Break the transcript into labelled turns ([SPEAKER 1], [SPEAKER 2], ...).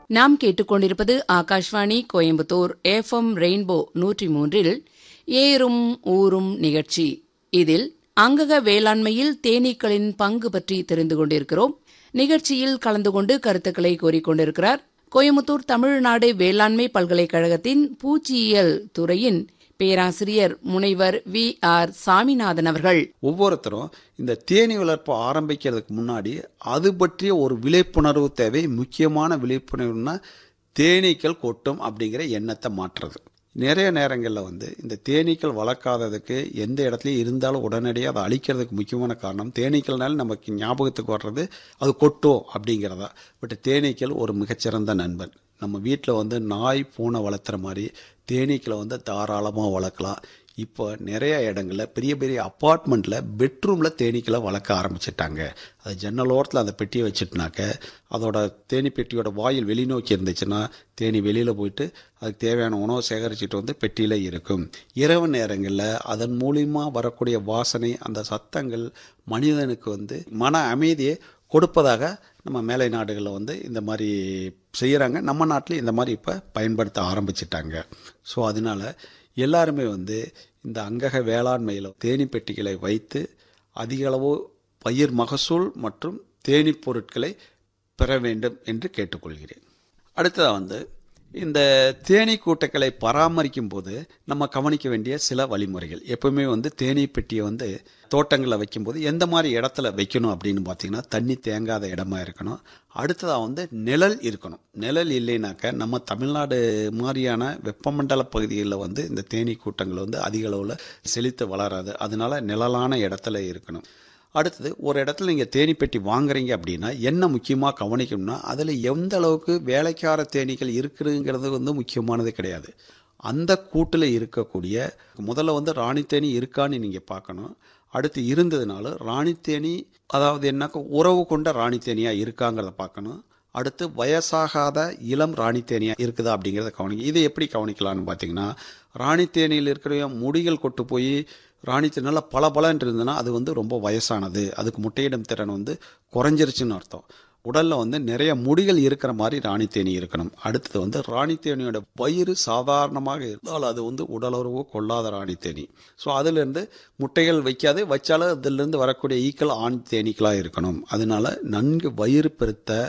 [SPEAKER 1] நாம் கேட்டுக்கொண்டிருப்பது Akashvani Coimbatore FM rainbow நூற்றி மூன்றில் ஏறும் ஊரும் நிகழ்ச்சி இதில் அங்கக வேளாண்மையில் தேனீக்களின் பங்கு பற்றி தெரிந்து கொண்டிருக்கிறோம் நிகழ்ச்சியில் கலந்து கொண்டு கருத்துக்களை கோரிக்கொண்டிருக்கிறார் கோயம்புத்தூர் தமிழ்நாடு வேளாண்மை பல்கலைக்கழகத்தின் பூச்சியியல் துறையின் பேராசிரியர் முனைவர் வி ஆர் சாமிநாதன் அவர்கள்
[SPEAKER 2] ஒவ்வொருத்தரும் இந்த தேனி வளர்ப்பு ஆரம்பிக்கிறதுக்கு முன்னாடி அது பற்றிய ஒரு விழிப்புணர்வு தேவை முக்கியமான விழிப்புணர்வுனா தேனீக்கள் கொட்டும் அப்படிங்கிற எண்ணத்தை மாற்றுறது நிறைய நேரங்களில் வந்து இந்த தேனீக்கள் வளர்க்காததுக்கு எந்த இடத்துலையும் இருந்தாலும் உடனடியாக அதை அழிக்கிறதுக்கு முக்கியமான காரணம் தேனீக்கள்னால நமக்கு ஞாபகத்துக்கு வர்றது அது கொட்டும் அப்படிங்கிறதா பட் தேனீக்கள் ஒரு மிகச்சிறந்த நண்பன் நம்ம வீட்டில் வந்து நாய் பூனை வளர்த்துற மாதிரி தேனீக்களை வந்து தாராளமாக வளர்க்கலாம் இப்போ நிறைய இடங்களில் பெரிய பெரிய அப்பார்ட்மெண்ட்டில் பெட்ரூமில் தேனீக்களை வளர்க்க ஆரம்பிச்சிட்டாங்க அது ஜன்னல் ஓரத்தில் அந்த பெட்டியை வச்சுட்டுனாக்க அதோட தேனி பெட்டியோட வாயில் வெளிநோக்கி இருந்துச்சுன்னா தேனி வெளியில் போயிட்டு அதுக்கு தேவையான உணவை சேகரிச்சுட்டு வந்து பெட்டியில் இருக்கும் இரவு நேரங்களில் அதன் மூலியமா வரக்கூடிய வாசனை அந்த சத்தங்கள் மனிதனுக்கு வந்து மன அமைதியை கொடுப்பதாக நம்ம மேலை நாடுகளில் வந்து இந்த மாதிரி செய்கிறாங்க நம்ம நாட்டிலையும் இந்த மாதிரி இப்போ பயன்படுத்த ஆரம்பிச்சிட்டாங்க ஸோ அதனால எல்லாருமே வந்து இந்த அங்கக வேளாண்மையில் தேனி பெட்டிகளை வைத்து அதிக அளவு பயிர் மகசூல் மற்றும் தேனி பொருட்களை பெற வேண்டும் என்று கேட்டுக்கொள்கிறேன் அடுத்ததாக வந்து இந்த தேனீ கூட்டங்களை பராமரிக்கும் போது நம்ம கவனிக்க வேண்டிய சில வழிமுறைகள் எப்பவுமே வந்து தேனீ பெட்டியை வந்து தோட்டங்களில் வைக்கும்போது எந்த மாதிரி இடத்துல வைக்கணும் அப்படின்னு பார்த்தீங்கன்னா தண்ணி தேங்காத இடமா இருக்கணும் அடுத்ததாக வந்து நிழல் இருக்கணும் நிழல் இல்லைனாக்க நம்ம தமிழ்நாடு மாதிரியான வெப்பமண்டல பகுதிகளில் வந்து இந்த தேனீ கூட்டங்கள் வந்து அதிக அளவில் செழித்து வளராது அதனால நிழலான இடத்துல இருக்கணும் அடுத்தது ஒரு இடத்துல நீங்கள் தேனி பெட்டி வாங்குறீங்க அப்படின்னா என்ன முக்கியமாக கவனிக்கணும்னா அதில் எந்த அளவுக்கு வேலைக்கார தேனீக்கள் இருக்குதுங்கிறது வந்து முக்கியமானது கிடையாது அந்த கூட்டில் இருக்கக்கூடிய முதல்ல வந்து ராணி தேனி இருக்கான்னு நீங்கள் பார்க்கணும் அடுத்து இருந்ததுனால ராணி தேனி அதாவது என்னக்கா உறவு கொண்ட ராணி தேனியாக இருக்காங்கிறத பார்க்கணும் அடுத்து வயசாகாத இளம் ராணி தேனியா இருக்குதா அப்படிங்கிறத கவனிக்க இதை எப்படி கவனிக்கலாம்னு பார்த்தீங்கன்னா ராணி தேனியில் இருக்கிற முடிகள் கொட்டு போய் ராணி தேனியில் பல பலன் இருந்ததுன்னா அது வந்து ரொம்ப வயசானது அதுக்கு முட்டையிடும் திறன் வந்து குறைஞ்சிருச்சுன்னு அர்த்தம் உடலில் வந்து நிறைய முடிகள் இருக்கிற மாதிரி ராணி தேனி இருக்கணும் அடுத்தது வந்து ராணி தேனியோட வயிறு சாதாரணமாக இருந்தால் அது வந்து உடலுறவு கொள்ளாத ராணி தேனி ஸோ அதுலேருந்து முட்டைகள் வைக்காது வச்சாலும் அதிலிருந்து வரக்கூடிய ஈக்கள் ஆண் தேனீக்களாக இருக்கணும் அதனால நன்கு வயிறு பெருத்த